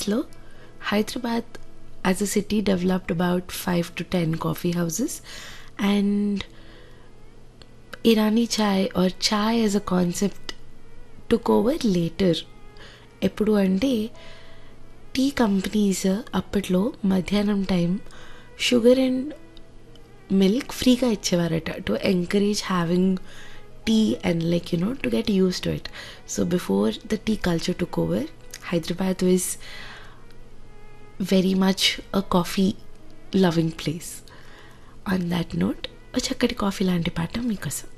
డేస్లో Hyderabad as a city developed about five to ten coffee houses and Irani chai or chai as a concept took over later ఎప్పుడు అంటే tea companies అప్పట్లో మధ్యాహ్నం time sugar and milk ఫ్రీగా ఇచ్చేవారట to encourage having tea and like you know to get used to it so before the tea culture took over Hyderabad was very much a coffee loving place on that note చక్కటి coffee లాంటి పాట మీకోసం